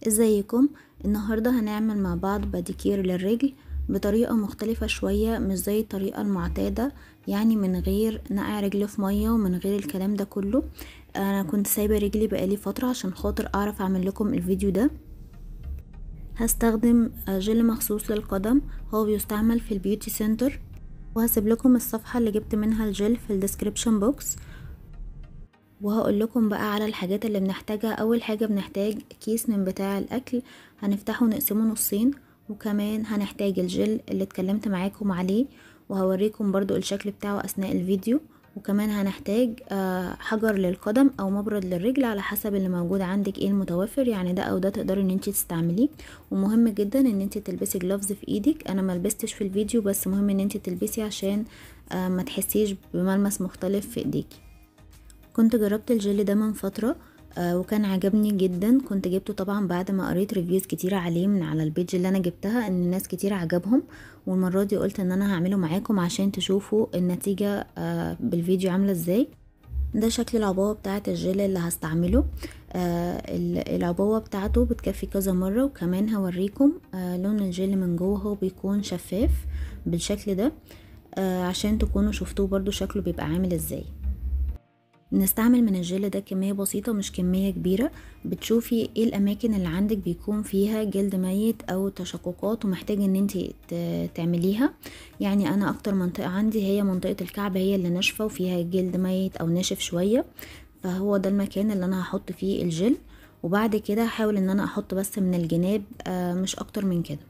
ازيكم النهاردة هنعمل مع بعض باديكير للرجل بطريقة مختلفة شوية مش زي الطريقة المعتادة يعني من غير نقع رجل في مية ومن غير الكلام ده كله انا كنت سايبة رجلي بقالي فترة عشان خاطر اعرف اعمل لكم الفيديو ده هستخدم جل مخصوص للقدم هو بيستعمل في البيوتي سنتر وهسيب لكم الصفحة اللي جبت منها الجل في الديسكريبشن بوكس وهقول لكم بقى على الحاجات اللي بنحتاجها اول حاجة بنحتاج كيس من بتاع الاكل هنفتحه ونقسمه نصين وكمان هنحتاج الجل اللي اتكلمت معاكم عليه وهوريكم برضو الشكل بتاعه اثناء الفيديو وكمان هنحتاج حجر للقدم او مبرد للرجل على حسب اللي موجود عندك ايه المتوفر يعني ده او ده تقدري ان انت تستعمليه ومهم جدا ان انت تلبسي جلوفز في ايدك انا ما لبستش في الفيديو بس مهم ان انت تلبسي عشان ما تحسيش بملمس مختلف في ايديكي كنت جربت الجل ده من فتره آه وكان عجبني جدا كنت جبته طبعا بعد ما قريت ريفيوز كتيرة عليه من على البيج اللي انا جبتها ان الناس كتير عجبهم والمرة دي قلت ان انا هعمله معاكم عشان تشوفوا النتيجة آه بالفيديو عاملة ازاي ده شكل العبوة بتاعة الجل اللي هستعمله آه العبوة بتاعته بتكفي كذا مرة وكمان هوريكم آه لون الجل من جوه هو بيكون شفاف بالشكل ده آه عشان تكونوا شفتوه برضو شكله بيبقى عامل ازاي نستعمل من الجل ده كمية بسيطة مش كمية كبيرة بتشوفي ايه الاماكن اللي عندك بيكون فيها جلد ميت او تشققات ومحتاج ان انت تعمليها يعني انا اكتر منطقة عندي هي منطقة الكعب هي اللي ناشفة وفيها جلد ميت او ناشف شوية فهو ده المكان اللي انا هحط فيه الجل وبعد كده هحاول ان انا احط بس من الجناب مش اكتر من كده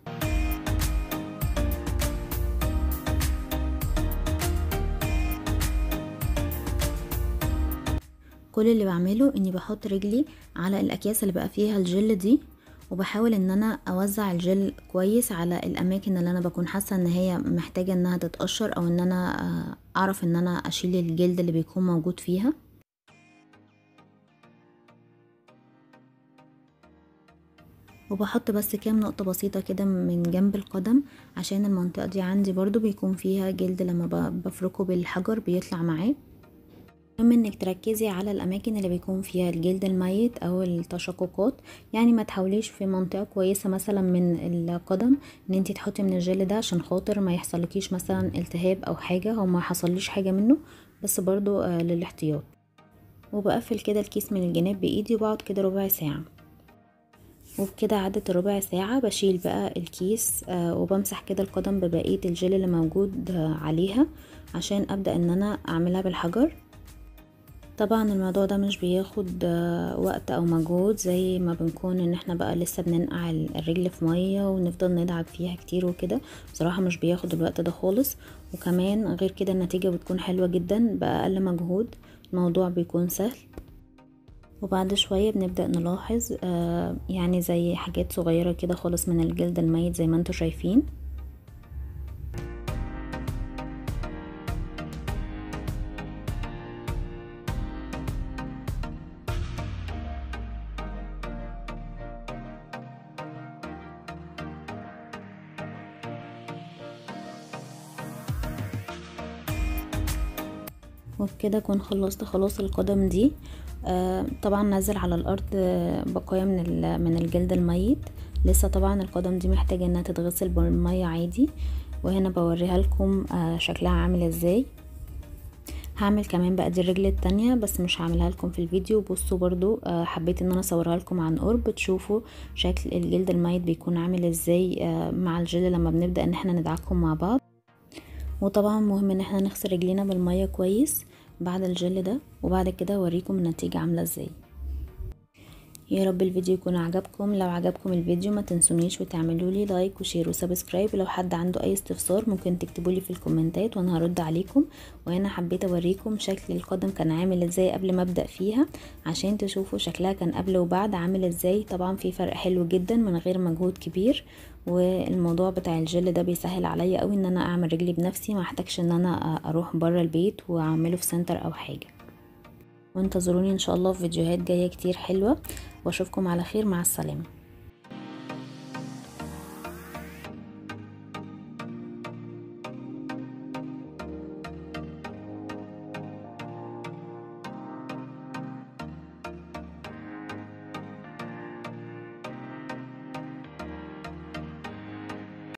كل اللي بعمله اني بحط رجلي على الاكياس اللي بقى فيها الجل دي وبحاول ان انا اوزع الجل كويس على الاماكن اللي انا بكون حاسه ان هي محتاجه انها تتقشر او ان انا اعرف ان انا اشيل الجلد اللي بيكون موجود فيها وبحط بس كام نقطة بسيطة كده من جنب القدم عشان المنطقة دي عندي برضو بيكون فيها جلد لما بفركه بالحجر بيطلع معاه مهم انك تركزي على الاماكن اللي بيكون فيها الجلد الميت او التشققات يعني ما تحاوليش في منطقه كويسه مثلا من القدم ان انت تحطي من الجل ده عشان خاطر ما يحصلكيش مثلا التهاب او حاجه او ما حصليش حاجه منه بس برضو آه للاحتياط وبقفل كده الكيس من الجناب بايدي وبقعد كده ربع ساعه وبكده عدت ربع ساعة بشيل بقى الكيس آه وبمسح كده القدم ببقية الجل اللي موجود آه عليها عشان ابدأ ان انا اعملها بالحجر طبعا الموضوع ده مش بياخد وقت او مجهود زي ما بنكون ان احنا بقى لسه بننقع الرجل في ميه ونفضل ندعك فيها كتير وكده بصراحه مش بياخد الوقت ده خالص وكمان غير كده النتيجه بتكون حلوه جدا باقل مجهود الموضوع بيكون سهل وبعد شويه بنبدا نلاحظ آه يعني زي حاجات صغيره كده خالص من الجلد الميت زي ما انتوا شايفين وبكده اكون خلصت خلاص القدم دي آه طبعا نزل على الارض بقايا من من الجلد الميت لسه طبعا القدم دي محتاجه انها تتغسل بالميه عادي وهنا بوريها لكم آه شكلها عامل ازاي هعمل كمان بقى دي الرجل التانية بس مش هعملها لكم في الفيديو بصوا برضو آه حبيت ان انا اصورها لكم عن قرب تشوفوا شكل الجلد الميت بيكون عامل ازاي آه مع الجل لما بنبدأ ان احنا ندعكهم مع بعض وطبعا مهم ان احنا نغسل رجلينا بالمية كويس بعد الجل ده وبعد كده اوريكم النتيجة عاملة ازاي يا رب الفيديو يكون عجبكم لو عجبكم الفيديو ما تنسونيش وتعملوا لي لايك وشير وسبسكرايب لو حد عنده اي استفسار ممكن تكتبوا لي في الكومنتات وانا هرد عليكم وانا حبيت اوريكم شكل القدم كان عامل ازاي قبل ما ابدا فيها عشان تشوفوا شكلها كان قبل وبعد عامل ازاي طبعا في فرق حلو جدا من غير مجهود كبير والموضوع بتاع الجل ده بيسهل عليا قوي ان انا اعمل رجلي بنفسي ما احتاجش ان انا اروح بره البيت واعمله في سنتر او حاجه وانتظروني ان شاء الله في فيديوهات جايه كتير حلوه واشوفكم على خير مع السلامه